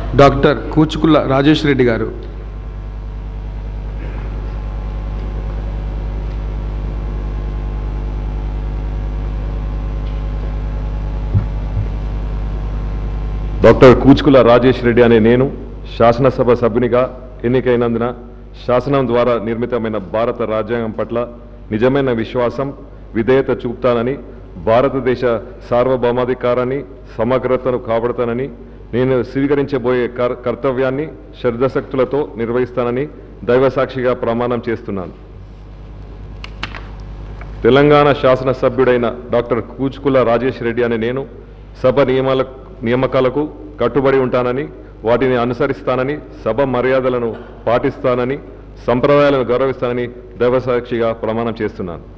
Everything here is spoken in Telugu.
డాక్టర్ కూచుకుల్ల రాజేష్ రెడ్డి గారు డాక్టర్ కూచుకుల రాజేష్ రెడ్డి అనే నేను శాసనసభ సభ్యునిగా ఎన్నికైనందున శాసనం ద్వారా నిర్మితమైన భారత రాజ్యాంగం పట్ల నిజమైన విశ్వాసం విధేయత చూపుతానని భారతదేశ సార్వభౌమాధికారాన్ని సమగ్రతను కాపాడుతానని నేను స్వీకరించబోయే కర్- కర్తవ్యాన్ని శ్రద్ధశక్తులతో నిర్వహిస్తానని దైవసాక్షిగా ప్రమాణం చేస్తున్నాను తెలంగాణ శాసనసభ్యుడైన డాక్టర్ కూచుకుల రాజేష్ రెడ్డి అనే నేను సభ నియమాల నియామకాలకు కట్టుబడి ఉంటానని వాటిని అనుసరిస్తానని సభ మర్యాదలను పాటిస్తానని సంప్రదాయాలను గౌరవిస్తానని దైవసాక్షిగా ప్రమాణం చేస్తున్నాను